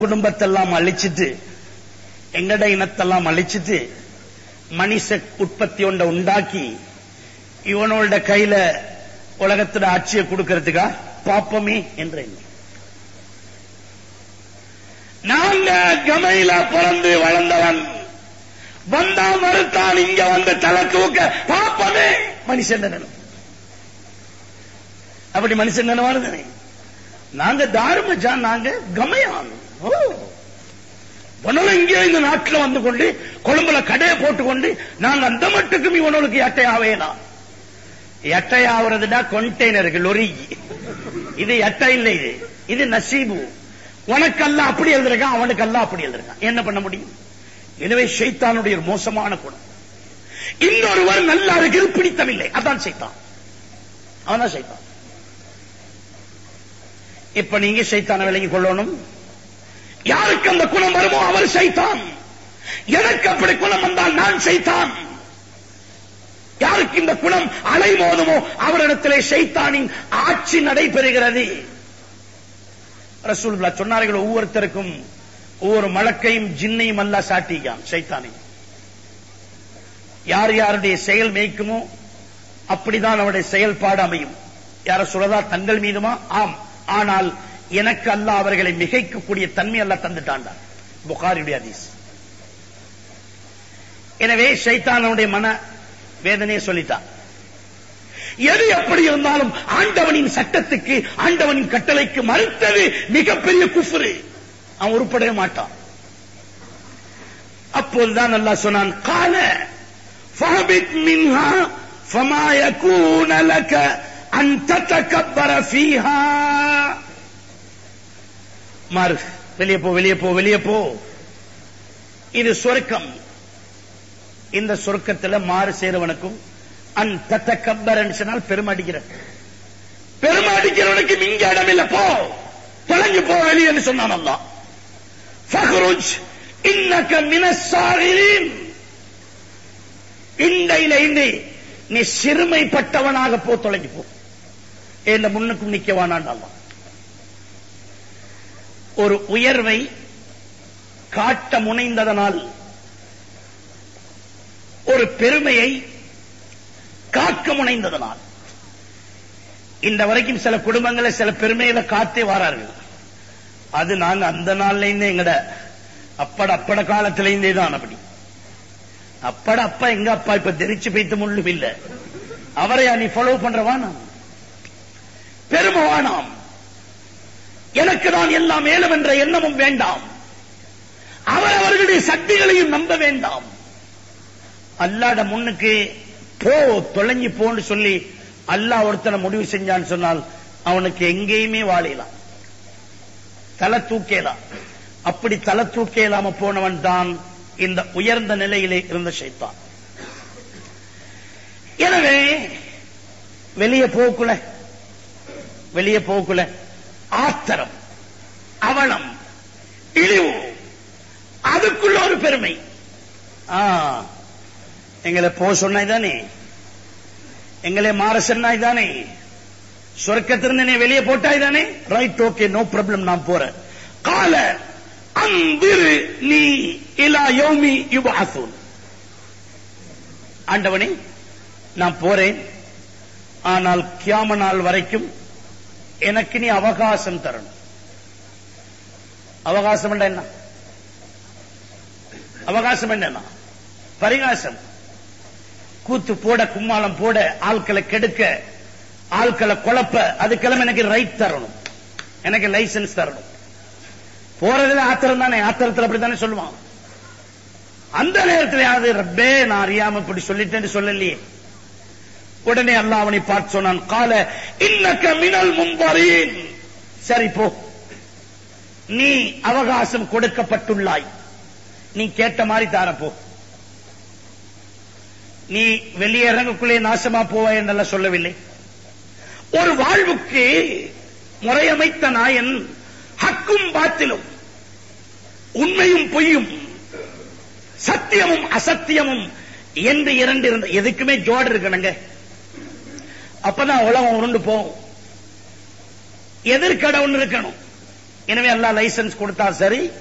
குடும்பத்தெல்லாம் அழிச்சிட்டு எங்கட இனத்தெல்லாம் அழிச்சிட்டு மனுஷ உற்பத்தி ஒன்றை உண்டாக்கி இவனோட கையில உலகத்துல ஆட்சியை கொடுக்கறதுக்கா பாப்பமே என்ற எண்ணம் நாங்க கமையில பிறந்து வளர்ந்தவன் வந்தா மறுத்தான் இங்க வந்து தலை தூக்க பாப்பமே மனுஷன் நினைவு அப்படி மனுஷன் நினைவாரு நாங்க தாருமஜா நாங்க கமையான் ஓ இவனும் இங்கே இந்த நாட்டில் வந்து கொண்டு கொழும்புல கடையை போட்டுக்கொண்டு நாங்க அந்த மட்டுக்கும் இவனுக்கு எட்டை ஆவேலாம் எட்டை ஆவறதுடா கொண்டெய்னருக்கு லொரி இது எட்டை இல்லை இது இது நசீபு உனக்கல்ல அப்படி எழுதிருக்கான் அவனுக்கல்ல அப்படி எழுதிருக்கான் என்ன பண்ண முடியும் எனவே ஷைத்தானுடைய ஒரு மோசமான குணம் இன்னொருவர் நல்லா இருக்கிறது பிடித்தமில்லை அதான் சைத்தான் அவன் தான் சைத்தான் இப்ப நீங்க சைத்தான விலகி கொள்ளணும் யாருக்கு அந்த குணம் வருமோ அவர் சைத்தான் எனக்கு அப்படி குணம் வந்தால் நான் சைத்தான் யாருக்கு இந்த குணம் அலைமோதுமோ அவரிடத்திலே சைத்தானின் ஆட்சி நடைபெறுகிறது ரசூலுல்லாஹ் சொன்னார்கள் ஒவ்வொருத்தருக்கும் ஒவ்வொரு மலக்கையும் ஜின்னையும் அல்ல சாட்டியான் சைத்தானை யார் யாருடைய செயல் மேய்க்குமோ அப்படிதான் அவருடைய செயல்பாடு அமையும் யார சொல்லதா தங்கள் மீதுமா ஆம் ஆனால் எனக்கு அல்ல அவர்களை மிகைக்கக்கூடிய தன்மை அல்ல தந்துட்டான்டா புகாரியுடைய ஹதீஸ் எனவே சைத்தானுடைய மன வேதனையை சொல்லிட்டான் எது எப்படி இருந்தாலும் ஆண்டவனின் சட்டத்துக்கு ஆண்டவனின் கட்டளைக்கு மறுத்தது மிகப்பெரிய குஃபுரு அவன் உருப்படவே மாட்டான் அப்போதுதான் அல்லாஹ் சொன்னான் கால ஃபஹபித் மின்ஹா ஃபமா யகூன லக அன் ததகப்பர ஃபீஹா மாறு வெளியே போ வெளியே போ வெளியே போ இது சொர்க்கம் இந்த சொர்க்கத்துல மாறு சேருவனுக்கும் அன் தத்தக்கப்பரன் சொன்னால் பெருமடிக்கிற பெருமடிக்கிறவனுக்கு இங்க இடம் இல்ல போ தொலைஞ்சு போ வெளியே சொன்னான் அல்லா ஃபஹ்ருஜ் இன்னக மினஸ்ஸாகிரீன் இண்டையில இண்டி நீ சிறுமைப்பட்டவனாக போ தொலைஞ்சு போ இந்த முன்னுக்கும் நிக்க வேணாண்டா ஒரு உயர்வை காட்ட முனைந்ததனால் ஒரு பெருமையை காக்க முனைந்ததனால் இந்த வரைக்கும் சில குடும்பங்களை சில பெருமைகளை காத்தே வாரார்கள் அது நாங்க அந்த நாள்ல இருந்தே எங்கட அப்பட அப்பட காலத்துல இருந்தே தான் அப்படி அப்பட அப்பா எங்க அப்பா இப்ப தெரிச்சு பைத்து முள்ளும் இல்ல அவரை நீ ஃபாலோ பண்றவானா பெருமை வானாம் எனக்கு தான் எல்லாம் மேலும் என்ற எண்ணமும் வேண்டாம் அவர் அவர்களுடைய சக்திகளையும் நம்ப வேண்டாம் அல்லாட முன்னுக்கு போ தொலைஞ்சு போன்னு சொல்லி அல்லாஹ் ஒருத்தனை முடிவு செஞ்சான்னு சொன்னால் அவனுக்கு எங்கேயுமே வாழலாம் தலை தூக்கேலாம் அப்படி தலை தூக்கேலாம போனவன் தான் இந்த உயர்ந்த நிலையிலே இருந்த ஷைத்தான் எனவே வெளியே போக்குல வெளியே போக்குல ஆத்திரம் அவலம் இழிவு அதுக்குள்ள ஒரு பெருமை ஆ, எங்களை போ சொன்னாய் தானே எங்களை மாற சொன்னாய் தானே சொர்க்கத்திலிருந்து நீ வெளியே போட்டாய் தானே ரைட் ஓகே நோ ப்ராப்ளம் நான் போறேன் கால அந்திரு நீ இலா யோமி யுபாசூன் ஆண்டவனே நான் போறேன் ஆனால் கியாம நாள் வரைக்கும் எனக்கு நீ அவகாசம் தரணும் அவகாசம் என்றா என்ன அவகாசம் என்ன பரிகாசம் கூத்து போட கும்மாளம் போட ஆட்களை கெடுக்க ஆட்களை குழப்ப அதுக்கெல்லாம் எனக்கு ரைட் தரணும் எனக்கு லைசன்ஸ் தரணும் போறதுல ஆத்திரம் தானே ஆத்திரத்தில் அப்படித்தானே சொல்லுவான் அந்த நேரத்தில் யாவது ரப்பே நான் அறியாம இப்படி சொல்லிட்டேன்னு சொல்லலையே உடனே அல்லாஹ் அவனை பார்த்து சொன்னான் கால இன்னக்க மினல் மும்பரீன் சரி போ நீ அவகாசம் கொடுக்கப்பட்டுள்ளாய் நீ கேட்ட மாதிரி தார போ நீ வெளியே இறங்கக்குள்ளே நாசமா போவாய் என்றெல்லாம் சொல்லவில்லை ஒரு வாழ்வுக்கு முறையமைத்த நாயன் ஹக்கும் பாத்திலும் உண்மையும் பொய்யும் சத்தியமும் அசத்தியமும் என்று இரண்டு இருந்த எதுக்குமே ஜோடு இருக்கணுங்க அப்பதான் உலகம் உருண்டு போகும் எதிர்கடவுன்னு இருக்கணும் எனவே எல்லாம் லைசன்ஸ் கொடுத்தா சரி